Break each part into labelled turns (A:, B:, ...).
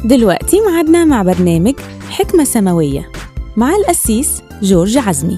A: دلوقتي معادنا مع برنامج حكمة سماوية مع القسيس جورج عزمي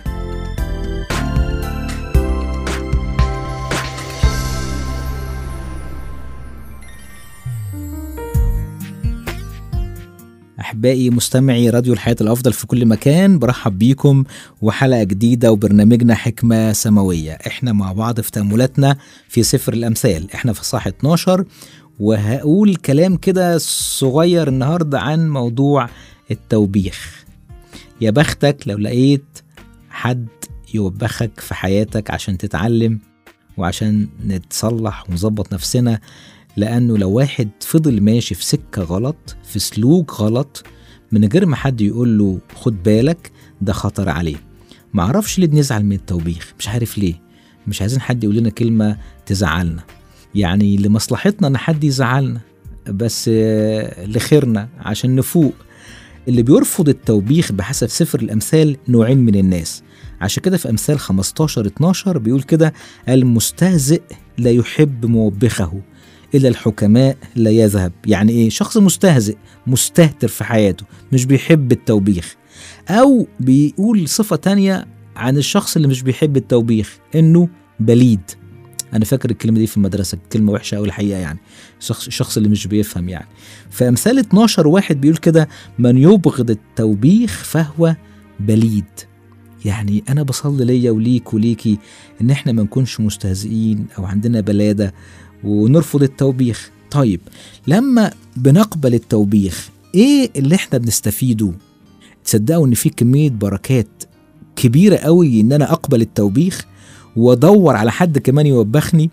B: أحبائي مستمعي راديو الحياة الأفضل في كل مكان برحب بيكم وحلقة جديدة وبرنامجنا حكمة سماوية إحنا مع بعض في تأملاتنا في سفر الأمثال إحنا في صح 12 وهقول كلام كده صغير النهاردة عن موضوع التوبيخ يا بختك لو لقيت حد يوبخك في حياتك عشان تتعلم وعشان نتصلح ونظبط نفسنا لأنه لو واحد فضل ماشي في سكة غلط في سلوك غلط من غير ما حد يقول له خد بالك ده خطر عليه معرفش ليه بنزعل من التوبيخ مش عارف ليه مش عايزين حد يقول لنا كلمة تزعلنا يعني لمصلحتنا ان حد يزعلنا بس آه، لخيرنا عشان نفوق اللي بيرفض التوبيخ بحسب سفر الامثال نوعين من الناس عشان كده في امثال 15 12 بيقول كده المستهزئ لا يحب موبخه إلى الحكماء لا يذهب يعني إيه شخص مستهزئ مستهتر في حياته مش بيحب التوبيخ أو بيقول صفة تانية عن الشخص اللي مش بيحب التوبيخ إنه بليد أنا فاكر الكلمة دي في المدرسة كلمة وحشة أوي الحقيقة يعني شخص الشخص اللي مش بيفهم يعني فأمثال 12 واحد بيقول كده من يبغض التوبيخ فهو بليد يعني أنا بصلي ليا وليك وليكي إن إحنا ما نكونش مستهزئين أو عندنا بلادة ونرفض التوبيخ طيب لما بنقبل التوبيخ ايه اللي احنا بنستفيده تصدقوا ان في كميه بركات كبيره قوي ان انا اقبل التوبيخ وادور على حد كمان يوبخني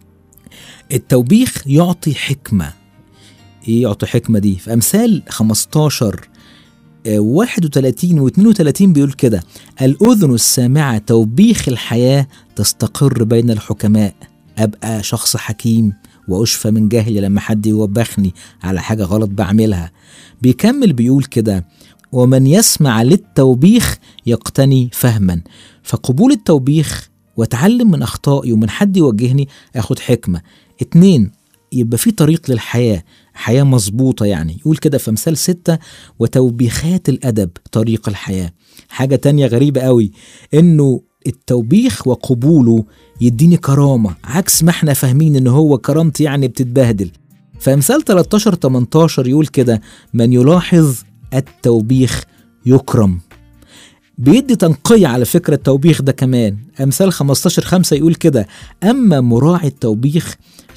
B: التوبيخ يعطي حكمه ايه يعطي حكمه دي في امثال 15 آه، 31 و 32 بيقول كده الاذن السامعه توبيخ الحياه تستقر بين الحكماء ابقى شخص حكيم واشفى من جهلي لما حد يوبخني على حاجه غلط بعملها بيكمل بيقول كده ومن يسمع للتوبيخ يقتني فهما فقبول التوبيخ واتعلم من اخطائي ومن حد يوجهني اخد حكمه اتنين يبقى في طريق للحياه حياه مظبوطه يعني يقول كده في مثال ستة وتوبيخات الادب طريق الحياه حاجه تانية غريبه قوي انه التوبيخ وقبوله يديني كرامة عكس ما احنا فاهمين ان هو كرامتي يعني بتتبهدل فامثال 13 18 يقول كده من يلاحظ التوبيخ يكرم بيدي تنقية على فكرة التوبيخ ده كمان أمثال 15 5 يقول كده أما مراعي التوبيخ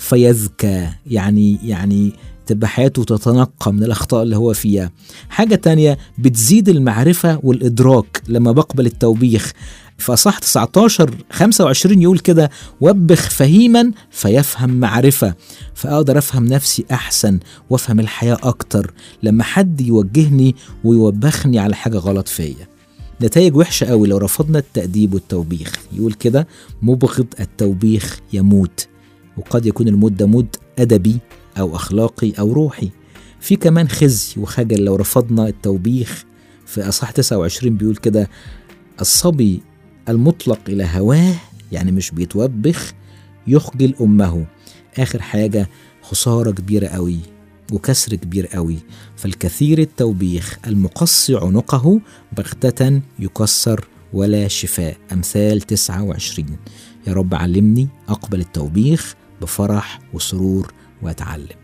B: فيزكى يعني يعني تبقى حياته تتنقى من الأخطاء اللي هو فيها حاجة تانية بتزيد المعرفة والإدراك لما بقبل التوبيخ فصح 19 25 يقول كده وبخ فهيما فيفهم معرفة فأقدر أفهم نفسي أحسن وأفهم الحياة أكتر لما حد يوجهني ويوبخني على حاجة غلط فيا نتائج وحشة قوي لو رفضنا التأديب والتوبيخ يقول كده مبغض التوبيخ يموت وقد يكون الموت ده موت أدبي أو أخلاقي أو روحي في كمان خزي وخجل لو رفضنا التوبيخ في أصح 29 بيقول كده الصبي المطلق إلى هواه يعني مش بيتوبخ يخجل أمه آخر حاجة خسارة كبيرة قوي وكسر كبير قوي فالكثير التوبيخ المقص عنقه بغتة يكسر ولا شفاء أمثال 29 يا رب علمني أقبل التوبيخ بفرح وسرور وأتعلم